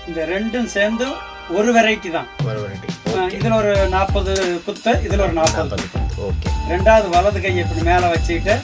இந்த ரெண்டும் சேர்ந்து ஒரு வெரைட்டி தான் ஒரு வெரைட்டி அஹ் இதுல ஒரு நாற்பது குத்து இதுல ஒரு நாற்பது நாற்பது ஓகே ரெண்டாவது வலது கை இப்படி மேல வச்சுக்கிட்டு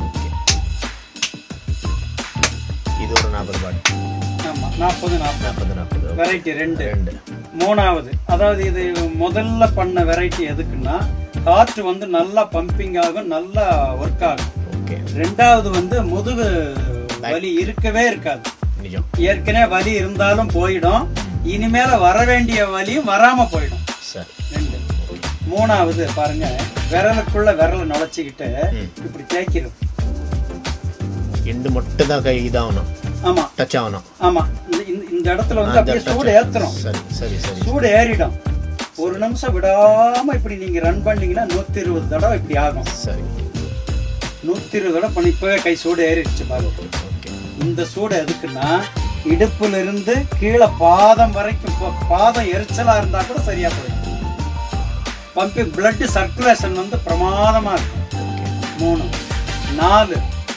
இது ஒரு நாற்பது பாட்டு ஆமா நாற்பது நாற்பது நாற்பது நாற்பது வெரைட்டி ரெண்டு ரெண்டு மூணாவது அதாவது இது முதல்ல பண்ண வெரைட்டி எதுக்குன்னா காற்று வந்து நல்லா பம்பிங் ஆகும் நல்லா ஒர்க் ஆகும் ஓகே ரெண்டாவது வந்து முதுகு வலி இருக்கவே இருக்காது நிஜம் ஏற்கனவே வலி இருந்தாலும் போயிடும் இனிமேல வர வேண்டிய வலியும் வராம போயிடும் சரி ரெண்டு மூணாவது பாருங்க விரலுக்குள்ள விரலை நுழைச்சிக்கிட்டு ம். இப்படி தேய்க்கிறது எண்டு மட்டும் தான் கை இதாகணும் ஆமா டச் ஆகணும் ஆமா இந்த- இந்த- இந்த இடத்துல வந்து அப்படியே சூடு ஏத்துறோம் சரி சரி சரி சூடு ஏறிடும் ஒரு நிமிஷம் விடாம இப்படி நீங்க ரன் பண்ணீங்கன்னா நூத்தி இருபது தடவை இப்படி ஆகும் சரி நூத்தி இருபது தடவை பண்ணி இப்பவே கை சூடு ஏறிடுச்சு பாருங்க ஓகே இந்த சூடு எதுக்குன்னா இடுப்புல இருந்து கீழே பாதம் வரைக்கும் பா- பாதம் எரிச்சலா இருந்தா கூட சரியா போயிடும் பம்பிங் பிளட் சர்க்குலேஷன் வந்து பிரமாதமா இருக்கும் ஓகே மூணு நாலு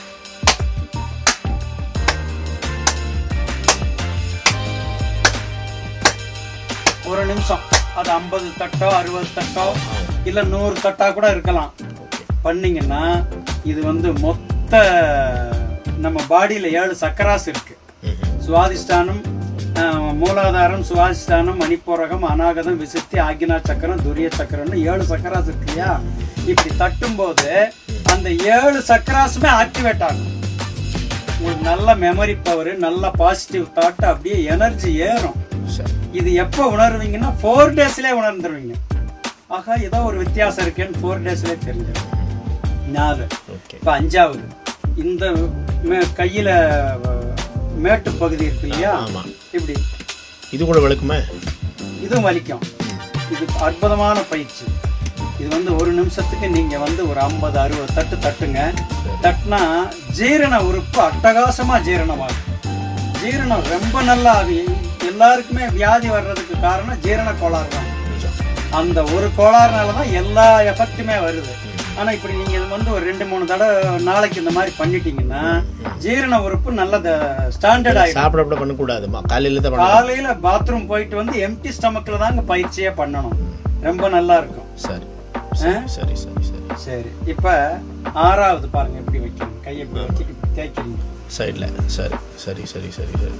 ஒரு நிமிஷம் அது ஐம்பது தட்டோ அறுபது தட்டோ இல்ல நூறு தட்டா கூட இருக்கலாம் ஓகே பண்ணீங்கன்னா இது வந்து மொத்த நம்ம பாடியில ஏழு சக்கராஸ் இருக்கு ம்ஹும். சுவாதிஷ்டானம் ஆஹ், மூலாதாரம் சுவாதிஷ்டானம் மணிப்பூரகம் அநாகதம் விசுத்தி ஆகினா சக்கரம் துரிய சக்கரம்னு ஏழு சக்கராஸ் இருக்கு இல்லையா இப்படி தட்டும்போது அந்த ஏழு சக்கராஸுமே ஆக்டிவேட் ஆகும் உங்களுக்கு நல்ல மெமரி பவர் நல்ல பாசிட்டிவ் தாட் அப்படியே எனர்ஜி ஏறும் சரி இது எப்போ உணர்வீங்கன்னா ஃபோர் டேஸ்லேயே உணர்ந்துருவீங்க ஆகா ஏதோ ஒரு வித்தியாசம் இருக்கேன்னு ஃபோர் டேஸ்லேயே தெரிஞ்சிடும் நாலு ஓகே இப்போ அஞ்சாவது இந்த மே- கையில அஹ், மேட்டு பகுதி இருக்கு இல்லையா ஆமா இப்படி இது கூட விளக்குமே இதுவும் வலிக்கும் இது அற்புதமான பயிற்சி இது வந்து ஒரு நிமிஷத்துக்கு நீங்க வந்து ஒரு ஐம்பது அறுபது தட்டு தட்டுங்க தட்டுனா ஜீரண உறுப்பு அட்டகாசமா ஜீரணமாகும் ஜீரணம் ரொம்ப நல்லா ஆகும் எல்லாருக்குமே வியாதி வர்றதுக்கு காரணம் ஜீரண கோளாறு தான் நிஜம் அந்த ஒரு கோளாறுனால தான் எல்லா எஃபெக்ட்டுமே வருது ஆனா இப்படி நீங்க இது வந்து ஒரு ரெண்டு மூணு தடவை நாளைக்கு இந்த மாதிரி பண்ணிட்டீங்கன்னா ஜீரண உறுப்பு நல்ல ஸ்டாண்டர்ட் ஆயிடும் சாப்பிட கூட பண்ணக்கூடாதுமா காலையில தான் பண்ணணும் காலையில பாத்ரூம் போயிட்டு வந்து எம்டி ஸ்டமக்ல தாங்க பயிற்சியே பண்ணணும் ரொம்ப நல்லா இருக்கும் சரி சரி சரி சரி சரி சரி இப்ப ஆறாவது பாருங்க எப்படி வைக்கணும் கையை இப்படி வச்சுட்டு இப்படி தேய்க்கிறீங்க சைடில் சரி சரி சரி சரி சரி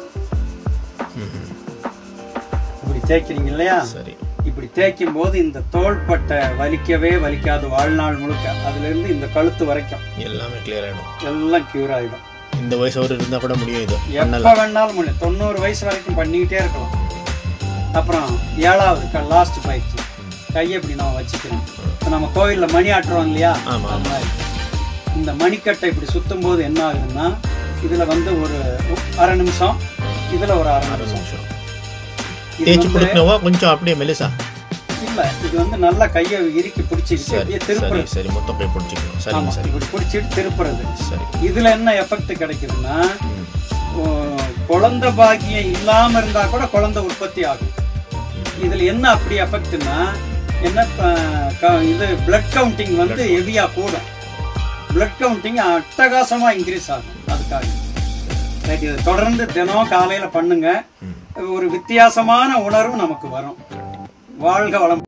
ம்ஹும். இப்படி தேய்க்கிறீங்க இல்லையா சரி இப்படி தேய்க்கும் போது இந்த தோள்பட்டை வலிக்கவே வலிக்காது வாழ்நாள் முழுக்க அதுல இருந்து இந்த கழுத்து வரைக்கும் எல்லாமே கிளியர் ஆகிடும் எல்லாம் கியூர் ஆயிடும் இந்த வயசு அவர் இருந்தால் கூட முடியும் இது எப்ப வேணாலும் முடியும் தொண்ணூறு வயசு வரைக்கும் பண்ணிக்கிட்டே இருக்கலாம் அப்புறம் ஏழாவது லாஸ்ட் பயிற்சி கையை இப்படி நம்ம வச்சுக்கிறோம் இப்போ நம்ம கோயில்ல மணி ஆட்டுறோம் இல்லையா ஆமாம் அந்த மாதிரி. இந்த மணிக்கட்டை இப்படி சுத்தும் போது என்ன ஆகுதுன்னா இதுல வந்து ஒரு அரை நிமிஷம் இதுல ஒரு அரை அரை நிமிஷம் நிமிஷம் இது தேய்ச்சி வந்து- கொடுக்கணுவா கொஞ்சம் அப்படியே மெலிசா இல்ல இது வந்து நல்லா கையை இறுக்கி பிடிச்சிக்கிட்டு சரி அப்படியே சரி திருப்புறது சரி மொத்தம் போய் பிடிச்சிக்கணும் சரிங்க ஆமா சரி இப்படி பிடிச்சிட்டு திருப்புறது சரி இதுல என்ன எஃபெக்ட் கிடைக்குதுன்னா ம். ஓ, குழந்தை பாக்கியம் இல்லாம இருந்தா கூட குழந்தை உற்பத்தி ஆகும் இதுல என்ன அப்படி எஃபெக்ட்னா என்ன அஹ், க- இது பிளட் கவுண்டிங் வந்து ஹெவியா கூடும் பிளட் கவுண்டிங் அட்டகாசமா இன்க்ரீஸ் ஆகும் அதுக்காக ரைட் இது தொடர்ந்து தினம் காலையில பண்ணுங்க ம். ஒரு வித்தியாசமான உணர்வு நமக்கு வரும் வாழ்க வளம்